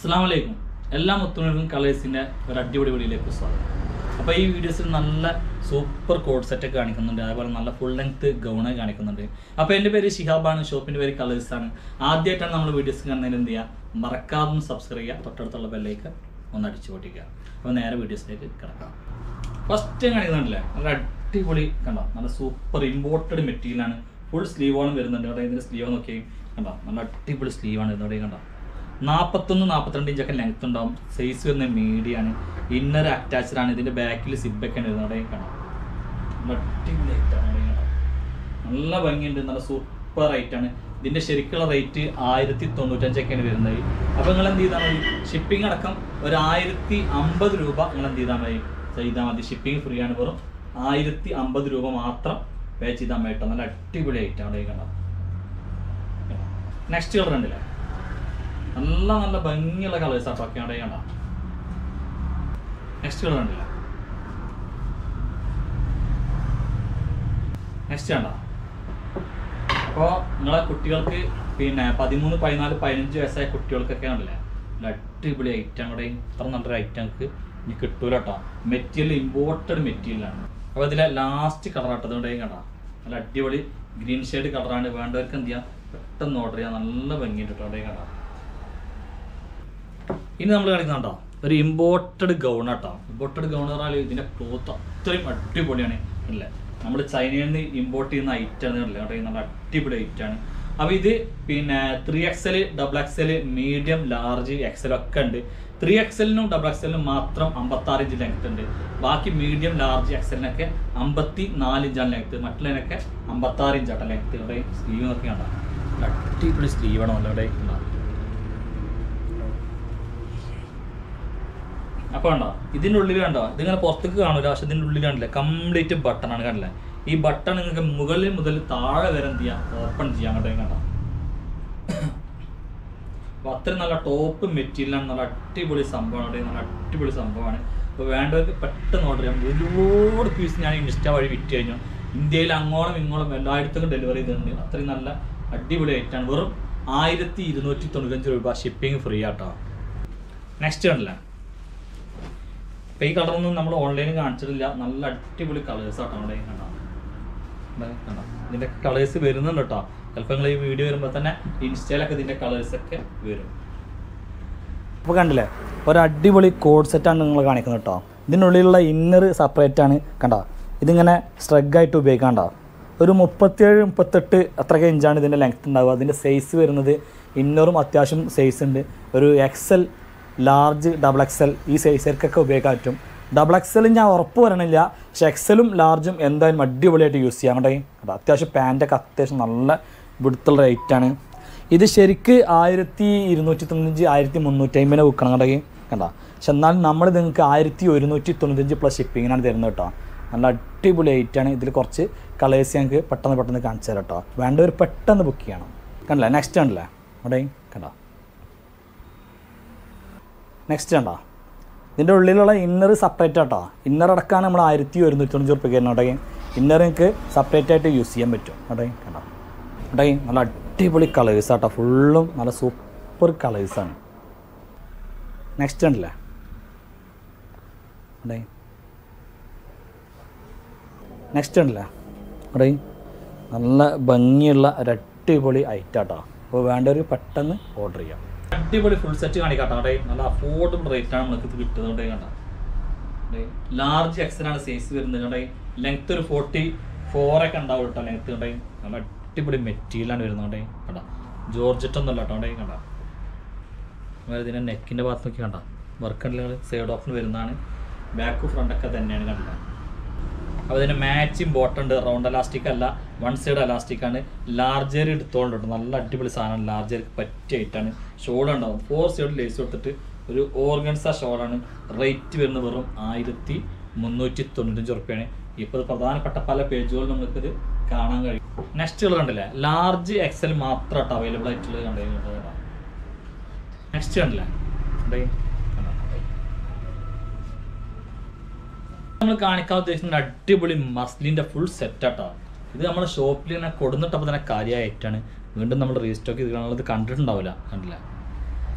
അസ്സാം വലൈക്കും എല്ലാ മുത്തുണർക്കും കളേഴ്സിൻ്റെ ഒരു അടിപൊളി വീഡിയോയിലേക്ക് സ്വാഗതം അപ്പോൾ ഈ വീഡിയോസിൽ നല്ല സൂപ്പർ കോഡ് സെറ്റൊക്കെ കാണിക്കുന്നുണ്ട് അതേപോലെ നല്ല ഫുൾ ലെങ്ത് ഗൗണ് കാണിക്കുന്നുണ്ട് അപ്പോൾ എൻ്റെ പേര് ഷിഹാബാണ് ഷോപ്പിൻ്റെ പേര് കളേഴ്സാണ് ആദ്യമായിട്ടാണ് നമ്മൾ വീഡിയോസ് കാണുന്നതിന് എന്ത് ചെയ്യുക മറക്കാതെ സബ്സ്ക്രൈബ് ചെയ്യുക തൊട്ടടുത്തുള്ള ബെല്ലേക്ക് ഒന്ന് അടിച്ചു പൊട്ടിക്കുക അപ്പോൾ നേരെ വീഡിയോസിലേക്ക് കിടക്കാം ഫസ്റ്റ് കാണിക്കുന്നുണ്ടല്ലേ നല്ല അടിപൊളി കണ്ടോ നല്ല സൂപ്പർ ഇമ്പോർട്ടഡ് മെറ്റീരിയലാണ് ഫുൾ സ്ലീവോളം വരുന്നുണ്ട് അവിടെ ഇതിൻ്റെ സ്ലീവ് നോക്കിയും കണ്ടോ നല്ല അടിപൊളി സ്ലീവാണ് ഇതോടെ കണ്ടോ നാൽപ്പത്തൊന്ന് നാൽപ്പത്തിരണ്ട് ഇഞ്ചൊക്കെ ലെങ്ത് ഉണ്ടാവും സൈസ് വരുന്ന മീഡിയാണ് ഇന്നർ അറ്റാച്ച്ഡ് ആണ് ഇതിൻ്റെ ബാക്കിൽ സിബൊക്കെ ഉണ്ട് അവിടെ കാണാം നല്ല അടിപൊളി ഐറ്റാണ് അവിടെ കാണാം നല്ല ഭംഗിയുണ്ട് നല്ല സൂപ്പർ ആണ് ഇതിൻ്റെ ശരിക്കുള്ള റേറ്റ് ആയിരത്തി തൊണ്ണൂറ്റഞ്ചൊക്കെയാണ് വരുന്നത് അപ്പോൾ നിങ്ങൾ എന്ത് ചെയ്താൽ മതി ഷിപ്പിംഗ് അടക്കം ഒരു ആയിരത്തി അമ്പത് രൂപ നിങ്ങൾ എന്ത് ചെയ്താൽ മതി ചെയ്താൽ മതി ഷിപ്പിംഗ് ഫ്രീ ആണ് വെറും ആയിരത്തി അമ്പത് രൂപ മാത്രം പേ ചെയ്താൽ മതി കേട്ടോ നല്ല അടിപൊളി ഐറ്റം അവിടെ കണ്ടോ നെക്സ്റ്റ് കളർ ഉണ്ടല്ലേ നല്ല നല്ല ഭംഗിയുള്ള കളേഴ്സ് ആട്ടോ ഒക്കെ അവിടെ കണ്ട നെക്സ്റ്റ് കളർ ഉണ്ടല്ലേ നെക്സ്റ്റ് കണ്ട അപ്പോൾ നിങ്ങളെ കുട്ടികൾക്ക് പിന്നെ പതിമൂന്ന് പതിനാല് പതിനഞ്ച് വയസ്സായ കുട്ടികൾക്കൊക്കെ ഉണ്ടല്ലേ നല്ല അടിപൊളി ഐറ്റം കൂടെ ഇത്ര നല്ലൊരു ഐറ്റം നമുക്ക് ഇനി കിട്ടൂല കേട്ടോ മെറ്റീരിയൽ ഇമ്പോർട്ടഡ് മെറ്റീരിയലാണ് അപ്പോൾ ഇതിലെ ലാസ്റ്റ് കളർ ആട്ടത് കൂടെ കണ്ട നല്ല അടിപൊളി ഗ്രീൻ ഷെയ്ഡ് കളറാണ് വേണ്ടവർക്ക് എന്ത് ചെയ്യാം പെട്ടെന്ന് ഓർഡർ ചെയ്യാം നല്ല ഭംഗിയുണ്ട് കേട്ടോ അവിടെ കണ്ട ഇനി നമ്മൾ കളിക്കുന്നുണ്ടോ ഒരു ഇമ്പോർട്ടഡ് ഗൗൺ ആട്ടോ ഇമ്പോർട്ടഡ് ഗൗൺ പറഞ്ഞാൽ ഇതിന്റെ ക്ലോത്ത് അത്രയും അടിപൊളിയാണ് അല്ലേ നമ്മൾ ചൈനയിൽ നിന്ന് ഇമ്പോർട്ട് ചെയ്യുന്ന ഐറ്റം അല്ലേ കേട്ടോ ഇത് നല്ല അടിപൊളി ഐറ്റം ആണ് അപ്പോൾ ഇത് പിന്നെ three XL double XL medium large XL ഒക്കെ ഉണ്ട് ത്രീ എക്സലിനും ഡബിൾ എക്സലിനും മാത്രം അമ്പത്താറ് ഇഞ്ച് ലെങ്ത് ഉണ്ട് ബാക്കി മീഡിയം ലാർജ് എക്സലിനൊക്കെ അമ്പത്തി നാല് ഇഞ്ചാണ് ലെങ്ത് മറ്റുള്ളതിനൊക്കെ അമ്പത്താറ് ഇഞ്ചാട്ടോ ലെങ്ത് ഇവിടെ സ്ലീവ് ഒക്കെ ഉണ്ടോ അടിപൊളി സ്ലീവാണ് നല്ലവിടെ ഉണ്ടാവും അപ്പൊ കണ്ടോ ഇതിന്റെ ഉള്ളിൽ കണ്ടോ ഇതിങ്ങനെ പുറത്തേക്ക് കാണൂല പക്ഷെ ഇതിന്റെ ഉള്ളിൽ കണ്ടില്ലേ കംപ്ലീറ്റ് ബട്ടൺ ആണ് കണ്ടില്ലേ ഈ ബട്ടൺ നിങ്ങൾക്ക് മുകളിൽ മുതൽ താഴെ വരെ എന്ത് ചെയ്യാം ഓപ്പൺ ചെയ്യാൻ കണ്ടോ കണ്ടോ അപ്പൊ അത്രയും നല്ല ടോപ്പ് മെറ്റീരിയലാണ് നല്ല അടിപൊളി സംഭവമാണ് അവിടെ നല്ല അടിപൊളി സംഭവമാണ് അപ്പോൾ വേണ്ടവർക്ക് പെട്ടെന്ന് ഓർഡർ ചെയ്യാം ഒരുപാട് പീസ് ഞാൻ ഇൻസ്റ്റ വഴി വിറ്റ് കഴിഞ്ഞു ഇന്ത്യയിൽ അങ്ങോളം ഇങ്ങോളം എല്ലായിടത്തും ഡെലിവറി ചെയ്തിട്ടുണ്ട് അത്രയും നല്ല അടിപൊളി ആയിട്ടാണ് വെറും ആയിരത്തി ഇരുന്നൂറ്റി തൊണ്ണൂറ്റഞ്ച് രൂപ ഷിപ്പിംഗ് ഫ്രീ ആട്ടോ നെക്സ്റ്റ് കണ്ടില്ല ഇപ്പം ഈ കളറൊന്നും നമ്മൾ ഓൺലൈനിൽ കാണിച്ചിട്ടില്ല നല്ല അടിപൊളി കളേഴ്സ് ആട്ടോ നമ്മുടെ കയ്യിൽ കണ്ടോ ദേ കണ്ടോ ഇതിൻ്റെ കളേഴ്സ് വരുന്നുണ്ട് കേട്ടോ ചിലപ്പോൾ നിങ്ങൾ ഈ വീഡിയോ വരുമ്പോൾ തന്നെ ഇൻസ്റ്റയിലൊക്കെ ഇതിൻ്റെ കളേഴ്സ് ഒക്കെ വരും അപ്പോൾ കണ്ടില്ലേ ഒരു അടിപൊളി കോഡ് സെറ്റാണ് നിങ്ങൾ കാണിക്കുന്നത് കേട്ടോ ഇതിനുള്ളിലുള്ള ഇന്നർ സെപ്പറേറ്റ് ആണ് കണ്ടോ ഇതിങ്ങനെ സ്ട്രഗായിട്ട് ഉപയോഗിക്കാണ്ടോ ഒരു മുപ്പത്തിയേഴ് മുപ്പത്തെട്ട് അത്രയൊക്കെ ഇഞ്ചാണ് ഇതിൻ്റെ ലെങ്ത് ഉണ്ടാവുക അതിൻ്റെ സൈസ് വരുന്നത് ഇന്നറും അത്യാവശ്യം സൈസ് ഉണ്ട് ഒരു എക്സൽ ലാർജ് ഡബിൾ എക്സൽ ഈ സൈസർക്കൊക്കെ ഉപയോഗിക്കാൻ പറ്റും ഡബിൾ എക്സൽ ഞാൻ ഉറപ്പ് പറയണില്ല പക്ഷെ എക്സലും ലാർജും എന്തായാലും അടിപൊളിയായിട്ട് യൂസ് ചെയ്യാം കേട്ടോ കേട്ടോ അത്യാവശ്യം പാൻറ്റൊക്കെ അത്യാവശ്യം നല്ല വിടുത്തുള്ള റേറ്റാണ് ഇത് ശരിക്ക് ആയിരത്തി ഇരുന്നൂറ്റി തൊണ്ണൂറ്റഞ്ച് ആയിരത്തി മുന്നൂറ്റമ്പതിനെ വിൽക്കണം കേട്ടോ കണ്ട പക്ഷെ എന്നാലും നമ്മൾ നിങ്ങൾക്ക് ആയിരത്തി ഒരുന്നൂറ്റി തൊണ്ണൂറ്റഞ്ച് പ്ലസ് ഷിപ്പിങ്ങിനാണ് തരുന്നത് കേട്ടോ നല്ല അടിപൊളി ഐറ്റാണ് ഇതിൽ കുറച്ച് കളേഴ്സ് ഞങ്ങൾക്ക് പെട്ടെന്ന് പെട്ടെന്ന് കാണിച്ചു തരാം കേട്ടോ വേണ്ടവർ പെട്ടെന്ന് ബുക്ക് ചെയ്യണം കണ്ടില്ലേ നെക്സ്റ്റ് കണ്ടില്ലേ അവിടെ കണ്ടോ നെക്സ്റ്റ് കണ്ടോ ഇതിൻ്റെ ഉള്ളിലുള്ള ഇന്നർ സെപ്പറേറ്റ് ആട്ടോ ഇന്നർ അടക്കാണ് നമ്മൾ ആയിരത്തി ഒരുന്നൂറ്റി തൊണ്ണൂറ്റി റുപ്യ കയറുന്നത് അവിടെ ഇന്നർ നിങ്ങൾക്ക് സെപ്പറേറ്റ് ആയിട്ട് യൂസ് ചെയ്യാൻ പറ്റും അവിടെ കണ്ടോ അവിടെ നല്ല അടിപൊളി കളേഴ്സ് ആട്ടോ ഫുള്ളും നല്ല സൂപ്പർ കളേഴ്സാണ് നെക്സ്റ്റ് ഉണ്ടല്ലേ അവിടെ നെക്സ്റ്റ് ഉണ്ടല്ലേ അവിടെ നല്ല ഭംഗിയുള്ള ഒരു അടിപൊളി ഐറ്റാട്ടോ അപ്പോൾ വേണ്ടവർ പെട്ടെന്ന് ഓർഡർ ചെയ്യാം അടിപൊളി ഫുൾ സെറ്റ് കാണിക്കാട്ടോ അവിടെ നല്ല അഫോർഡബിൾ റേറ്റ് ആണ് നമുക്ക് ഇത് കിട്ടുന്നത് കണ്ട ലാർജ് എക്സലാണ് സൈസ് വരുന്നത് കണ്ടേ ലെങ്ത് ഒരു ഫോർട്ടി ഫോർ ഒക്കെ ഉണ്ടാവും കേട്ടോ ലെങ്ത് കണ്ടേ നല്ല അടിപൊളി മെറ്റീരിയലാണ് വരുന്നത് കണ്ടേ കണ്ട ജോർജറ്റ് ഒന്നുമല്ല കേട്ടോ കണ്ടേ കണ്ട അതുപോലെ ഇതിൻ്റെ നെക്കിൻ്റെ ഭാഗത്ത് നോക്കി കണ്ട വർക്ക് ഉണ്ടെങ്കിൽ സൈഡ് ഓഫിന് വരുന്നതാണ് ബാക്ക് ഫ്രണ്ടൊക്കെ തന്നെയാണ് കണ്ടത് അപ്പോൾ ഇതിന് മാച്ചിങ് ബോട്ടം ഉണ്ട് റൗണ്ട് അലാസ്റ്റിക് അല്ല വൺ സൈഡ് അലാസ്റ്റിക് ആണ് ലാർജർ എടുത്തോണ്ട് നല്ല അടിപൊളി സാധനമാണ് ലാർജർക്ക് പറ്റിയ ആയിട്ടാണ് ഷോൾ ഉണ്ടാവും ഫോർ സൈഡ് ലേസ് കൊടുത്തിട്ട് ഒരു ഓർഗൻസ ഷോളാണ് റേറ്റ് വരുന്നത് വെറും ആയിരത്തി മുന്നൂറ്റി തൊണ്ണൂറ്റഞ്ച് റുപ്യാണ് ഇപ്പോൾ ഇത് പ്രധാനപ്പെട്ട പല പേജുകളിലും നമുക്കിത് കാണാൻ കഴിയും നെക്സ്റ്റ് കളർ കണ്ടില്ലേ ലാർജ് എക്സൽ മാത്രമായിട്ട് അവൈലബിൾ ആയിട്ടുള്ളത് കണ്ടു നെക്സ്റ്റ് കണ്ടില്ലേ ദേ, കണ്ടോ? നമ്മൾ കാണിക്കാൻ ഉദ്ദേശിക്കുന്ന ഒരു അടിപൊളി മസ്ലിൻ്റെ ഫുൾ സെറ്റാട്ടോ ഇത് നമ്മുടെ ഷോപ്പിൽ തന്നെ കൊടുന്നിട്ടപ്പോൾ തന്നെ കാര്യമായിട്ടാണ് വീണ്ടും നമ്മൾ റീസ്റ്റോക്ക് ചെയ്ത് കാണുന്നത് കണ്ടിട്ടുണ്ടാവില്ല കണ്ടില്ല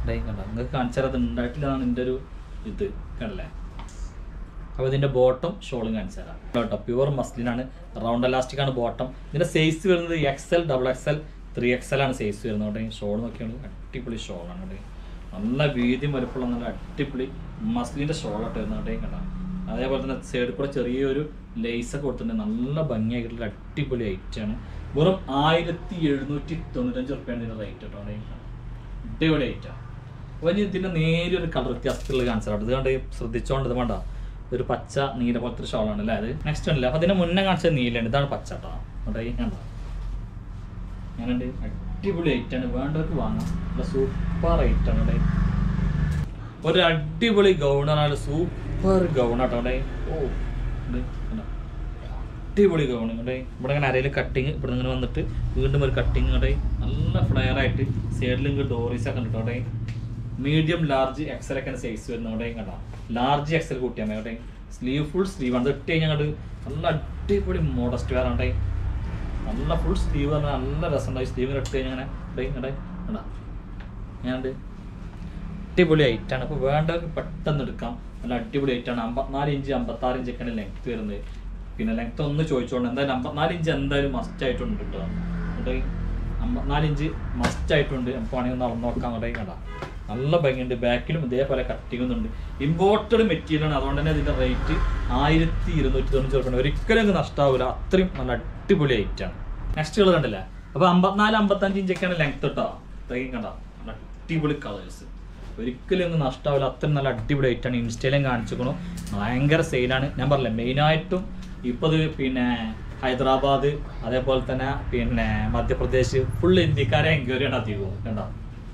ഡേ കണ്ട നിങ്ങൾക്ക് കാണിച്ചാൽ അത് ഉണ്ടായിട്ടില്ലാന്നാണ് എൻ്റെ ഒരു ഇത് കണ്ടല്ലേ അപ്പോൾ ഇതിൻ്റെ ബോട്ടം ഷോളും കാണിച്ചു തരാം കേട്ടോ പ്യുവർ മസ്ലിനാണ് റൗണ്ട് എലാസ്റ്റിക് ആണ് ബോട്ടം ഇതിൻ്റെ സൈസ് വരുന്നത് X L double X L three X L ആണ് സൈസ് വരുന്നത് കേട്ടോ ഷോൾ നോക്കിയാണ് അടിപൊളി ഷോളാണ് കേട്ടോ നല്ല വീതി വലുപ്പമുള്ള നല്ല അടിപൊളി മസ്ലിൻ്റെ ഷോൾ കേട്ടോ വരുന്നത് കേട്ടോ കണ്ട അതേപോലെ തന്നെ സൈഡിൽ കൂടെ ചെറിയൊരു ലേസൊക്കെ കൊടുത്തിട്ടുണ്ട് നല്ല ഭംഗിയായിട്ടുള്ള അടിപൊളി ഐറ്റാണ് വെറും ആയിരത്തി എഴുന്നൂറ്റി തൊണ്ണൂറ്റഞ്ച് റുപ്യാണ് ഇതിൻ്റെ റേറ്റ് കേട്ടോ കേട്ടോ അടിപൊളി ഐറ്റാണ് അപ്പോൾ ഇനി ഇതിൻ്റെ നേരിയൊരു കളർ വ്യത്യാസത്തിലുള്ള കാണിച്ചാണ് ഇത് കണ്ട് ശ്രദ്ധിച്ചോണ്ട് ഇത് വേണ്ട ഒരു പച്ച നീല പോലത്തെ ഒരു ഷോളാണ് അല്ലേ അത് നെക്സ്റ്റ് ഉണ്ടല്ലേ അപ്പോൾ അതിൻ്റെ മുന്നേ കാണിച്ചത് നീലയാണ് ഇതാണ് പച്ച കേട്ടോ അവിടെ കണ്ടോ ഞാനുണ്ട് അടിപൊളി ഐറ്റാണ് വേണ്ടവർക്ക് വാങ്ങാം നല്ല സൂപ്പർ ഐറ്റാണ് ഇവിടെ ഒരു അടിപൊളി ഗൗണാണ് സൂപ്പർ ഗൗണാട്ടോ അവിടെ ഓ ഇത് കണ്ടോ അടിപൊളി ഗൗൺ ഇവിടെ ഇവിടെ ഇങ്ങനെ അരയിൽ കട്ടിങ് ഇവിടെ ഇങ്ങനെ വന്നിട്ട് വീണ്ടും ഒരു കട്ടിങ് ഇവിടെ നല്ല ഫ്ലെയർ ആയിട്ട് സൈഡിൽ ഇങ്ങ് ഡോറീസ് ഒക്കെ ഉണ്ട് അവിടെ മീഡിയം ലാർജ് എക്സൽ ഒക്കെ സൈസ് വരുന്ന അവിടെ കണ്ടോ ലാർജ് എക്സൽ കൂട്ടിയാൽ മതി അവിടെ സ്ലീവ് ഫുൾ സ്ലീവ് ആണ് ഇത് ഇട്ട് കഴിഞ്ഞാൽ അങ്ങോട്ട് നല്ല അടിപൊളി മോഡസ്റ്റ് വേറെ ഉണ്ടേ നല്ല ഫുൾ സ്ലീവ് പറഞ്ഞാൽ നല്ല രസമുണ്ടായി സ്ലീവ് ഇട്ട് കഴിഞ്ഞാൽ അങ്ങനെ ഇവിടെ ഇങ്ങനെ കണ്ടോ ഞാനുണ്ട് അടിപൊളി ഐറ്റാണ് അപ്പോൾ വേണ്ടവർക്ക് പെട്ടെന്ന് എടുക്കാം നല്ല അടിപൊളി ഐറ്റാണ് അമ്പത്തിനാല് ഇഞ്ച് അമ്പത്താറ് ഇഞ്ചൊക്കെയാണ് ലെങ്ത് വരുന്നത് പിന്നെ ലെങ്ത് ഒന്ന് ചോദിച്ചോണ്ട് എന്തായാലും അമ്പത്തിനാല് ഇഞ്ച് എന്തായാലും മസ്റ്റ് ആയിട്ടുണ്ട് കേട്ടോ എന്നിട്ട് അമ്പത്തിനാല് ഇഞ്ച് മസ്റ്റ് ആയിട്ടുണ്ട് നമുക്ക് വേണമെങ്കിൽ ഒന്ന് അളന്ന് നോക്കാം അങ്ങോട്ടേ കണ്ട നല്ല ഭംഗിയുണ്ട് ബാക്കിലും ഇതേപോലെ കട്ടിങ്ങുന്നുണ്ട് ഇമ്പോർട്ടഡ് മെറ്റീരിയലാണ് അതുകൊണ്ട് തന്നെ ഇതിൻ്റെ റേറ്റ് ആയിരത്തി ഇരുന്നൂറ്റി തൊണ്ണൂറ്റി റുപ്യ ഒരിക്കലും അങ്ങ് നഷ്ടാവില്ല അത്രയും നല്ല അടിപൊളി ഐറ്റാണ് നെക്സ്റ്റ് കളർ കണ്ടില്ലേ അപ്പോൾ അമ്പത്തിനാല് അമ്പത്തഞ്ച് ഇഞ്ചൊക്കെയാണ് ലെങ്ത് കേട്ടോ ഇത്രയും കണ്ട നല്ല അടിപൊളി കളേഴ്സ് ഒരിക്കലും ഒന്നും നഷ്ടാവില്ല അത്രയും നല്ല അടിപൊളി ആയിട്ടാണ് ഇൻസ്റ്റയിലും കാണിച്ചിരിക്കണു ഭയങ്കര സെയിലാണ് ഞാൻ പറഞ്ഞില്ലേ മെയിനായിട്ടും ഇപ്പോൾ ഇത് പിന്നെ ഹൈദരാബാദ് അതേപോലെ തന്നെ പിന്നെ മധ്യപ്രദേശ് ഫുൾ ഇന്ത്യക്കാരെ എൻക്വയറിയാണ് അധികവും കണ്ടോ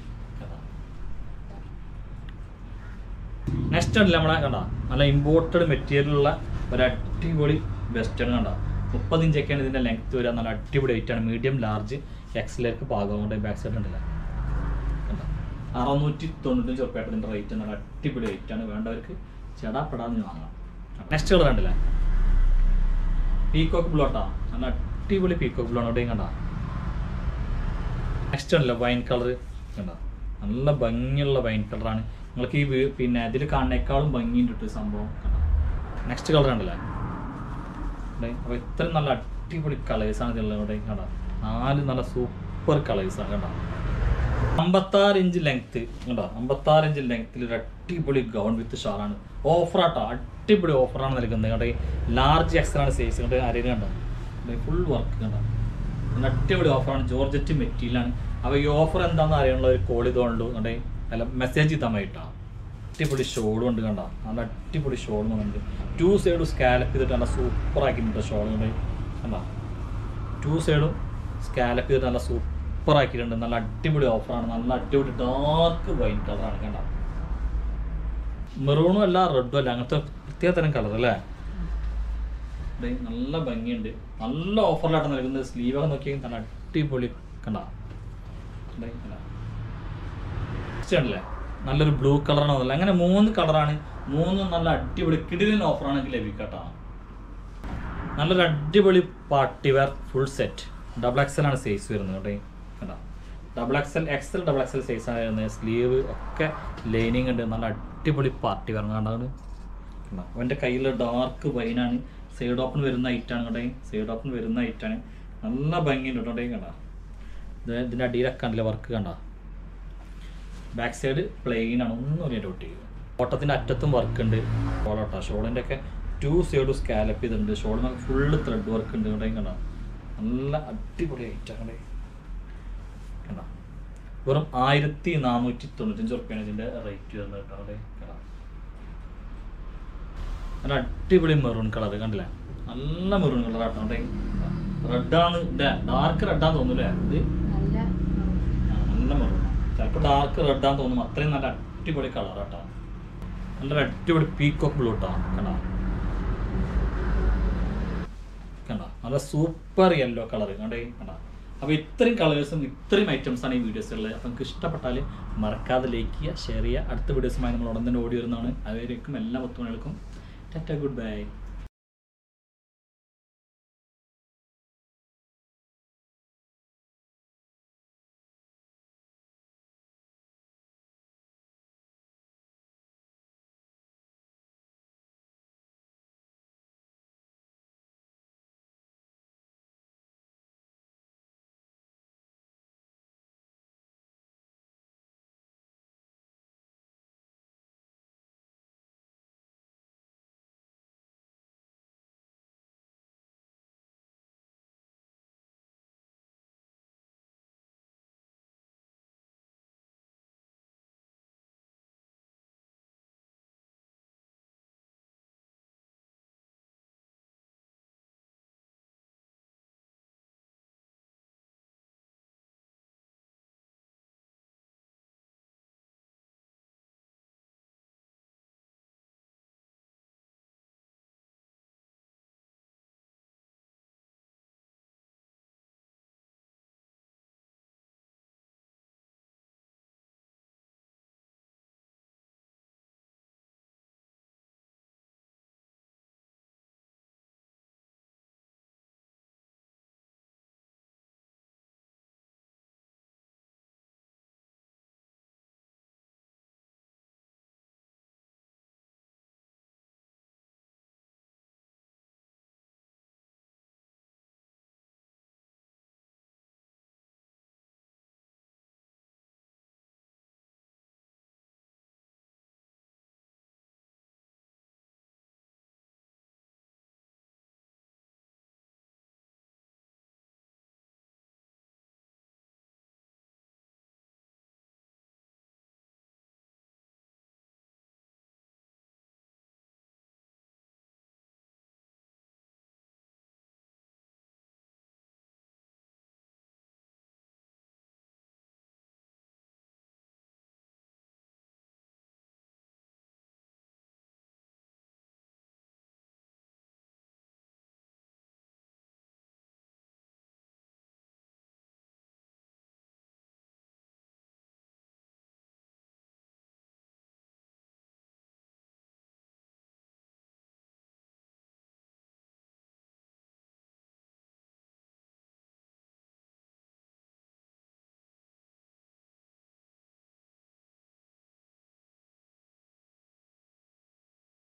നെക്സ്റ്റ് ഉണ്ടല്ലേ നമ്മളെ കണ്ട നല്ല ഇമ്പോർട്ടഡ് മെറ്റീരിയലുള്ള ഒരു അടിപൊളി വെസ്റ്റേൺ കണ്ട മുപ്പത് ഇഞ്ചൊക്കെയാണ് ഇതിൻ്റെ ലെങ്ത് വരിക നല്ല അടിപൊളി ആയിട്ടാണ് മീഡിയം ലാർജ് എക്സിലേക്ക് പാകമുണ്ട് ബാക്ക് സൈഡ് ഉണ്ടല്ലേ കണ്ടോ അറുന്നൂറ്റി തൊണ്ണൂറ്റഞ്ച് ഉറപ്പായിട്ട് ഇതിൻ്റെ റേറ്റ് നല്ല അടിപൊളി റേറ്റാണ് വേണ്ടവർക്ക് ചെടാപ്പെടാന്ന് വാങ്ങാം നെക്സ്റ്റ് കളർ കണ്ടില്ലേ പീക്കോക്ക് ബ്ലോട്ടാ നല്ല അടിപൊളി പീക്കോക്ക് ബ്ലോ ആണ് എവിടെയും കണ്ട നെക്സ്റ്റ് ഉണ്ടല്ലോ വൈൻ കളർ കണ്ട നല്ല ഭംഗിയുള്ള വൈൻ കളറാണ് നിങ്ങൾക്ക് ഈ വീ- പിന്നെ ഇതിൽ കാണുന്നേക്കാളും ഭംഗിയുണ്ട് കേട്ടോ ഈ സംഭവം കണ്ട നെക്സ്റ്റ് കളർ ഉണ്ടല്ലേ അപ്പോൾ ഇത്രയും നല്ല അടിപൊളി കളേഴ്സാണ് ഇതിലുള്ളത് ഇവിടെ കണ്ട നാല് നല്ല സൂപ്പർ കളേഴ്സാണ് കണ്ട അമ്പത്താറ് ഇഞ്ച് ലെങ്ത് കണ്ടോ അമ്പത്താറ് ഇഞ്ച് ലെങ്ത്തിൽ ഒരു അടിപൊളി ഗൗൺ വിത്ത് ഷാളാണ് ഓഫറാട്ടോ അടിപൊളി ഓഫറാണ് നൽകുന്നത് കണ്ടോ ലാർജ് എക്സലാണ് സൈസ് കണ്ട് അരയിൽ കണ്ടോ ഫുൾ വർക്ക് കണ്ടോ നല്ല അടിപൊളി ഓഫറാണ് ജോർജറ്റ് മെറ്റീരിയലാണ് അപ്പോൾ ഈ ഓഫർ എന്താണെന്ന് അറിയാനുള്ള ഒരു കോൾ ഇതുകൊണ്ട് കണ്ടേ അല്ല മെസ്സേജ് ചെയ്താൽ മതിട്ടാ അടിപൊളി ഷോളും ഉണ്ട് കണ്ട നല്ല അടിപൊളി ഷോളും വന്നിട്ടുണ്ട് ടു സൈഡും സ്കാലപ്പ് ചെയ്തിട്ട് നല്ല സൂപ്പർ ആക്കിയിട്ടുണ്ട് ഷോൾ കണ്ടേ കണ്ട ടു സൈഡും സ്കാലപ്പ് ചെയ്തിട്ട് നല്ല സൂപ്പർ ആക്കിയിട്ടുണ്ട് നല്ല അടിപൊളി ഓഫറാണ് നല്ല അടിപൊളി ഡാർക്ക് വൈറ്റ് കളറാണ് കണ്ട മെറൂണും അല്ല റെഡും അല്ല അങ്ങനത്തെ പ്രത്യേക തരം കളർ അല്ലേ ദേ നല്ല ഭംഗിയുണ്ട് നല്ല ഓഫറിലായിട്ട് നൽകുന്നത് സ്ലീവൊക്കെ നോക്കി നല്ല അടിപൊളി കണ്ട ദേ കണ്ട. ഇഷ്ടമല്ലേ നല്ലൊരു ബ്ലൂ കളറാണ് അതല്ല അങ്ങനെ മൂന്ന് കളറാണ് മൂന്നും നല്ല അടിപൊളി കിടിലൻ ഓഫറാണ് ലഭിക്കട്ടോ നല്ലൊരു അടിപൊളി party wear full set double XL ആണ് സൈസ് വരുന്നത് കേട്ടോ കണ്ടോ double XL XL double XL size ആണ് വരുന്നത് സ്ലീവ് ഒക്കെ ലൈനിങ് ഉണ്ട് നല്ല അടിപൊളി പാർട്ടി വെയർ കണ്ടത് കണ്ടോ അവൻ്റെ കയ്യിൽ ഡാർക്ക് വൈനാണ് സൈഡ് ഓപ്പൺ വരുന്ന ഐറ്റാണ് കേട്ടോ സൈഡ് ഓപ്പൺ വരുന്ന ഐറ്റാണ് നല്ല ഭംഗിയുണ്ട് കേട്ടോ കണ്ടോ ഇത് ഇതിൻ്റെ അടിയിലൊക്കെ ഉണ്ടല്ലേ വർക്ക് കണ്ടോ ബാക്ക് സൈഡ് പ്ലെയിൻ ആണ് ഒന്നും ഒരു ഡോട്ട് ചെയ്യുക ഓട്ടത്തിൻ്റെ അറ്റത്തും വർക്ക് ഉണ്ട് ഷോളോട്ടോ ഷോളിൻ്റെ ഒക്കെ ടു സൈഡും സ്കാലപ്പ് ചെയ്തിട്ടുണ്ട് ഷോളിനൊക്കെ ഫുള്ള് ത്രെഡ് വർക്ക് ഉണ്ട് ഇവിടെ കണ്ടോ നല്ല അടിപൊളി ഐറ്റാണ് കണ്ടേ കണ്ടോ വെറും ആയിരത്തി നാനൂറ്റി തൊണ്ണൂറ്റഞ്ച് റുപ്യാണ് ഇതിൻ്റെ റേറ്റ് വരുന്നത് കേട്ടോ അവിടെ കണ്ടോ നല്ല അടിപൊളി മെറൂൺ കളർ കണ്ടില്ലേ നല്ല മെറൂൺ കളർ ആട്ടോ അവിടെ റെഡാണ് ഡാർക്ക് റെഡാന്ന് തോന്നുന്നില്ലേ ഇത് നല്ല ആ, നല്ല മെറൂൺ ചിലപ്പോൾ ഡാർക്ക് റെഡാന്ന് തോന്നും അത്രയും നല്ല അടിപൊളി കളറാട്ടാ നല്ലൊരു അടിപൊളി പീക്കോക്ക് ബ്ലൂ ഇട്ടാ കണ്ട കണ്ട നല്ല സൂപ്പർ യെല്ലോ കളർ കണ്ടേ കണ്ട അപ്പോൾ ഇത്രയും കളേഴ്സും ഇത്രയും ഐറ്റംസാണ് ഈ വീഡിയോസിലുള്ളത് അപ്പം നിങ്ങൾക്ക് ഇഷ്ടപ്പെട്ടാൽ മറക്കാതെ ലൈക്ക് ചെയ്യുക ഷെയർ ചെയ്യുക അടുത്ത വീഡിയോസുമായി നമ്മൾ ഉടൻ തന്നെ ഓടി വരുന്നതാണ് അതുവരേക്കും എല്ലാ പത്തുമണികൾക്കും ടാറ്റ ഗുഡ് ബൈ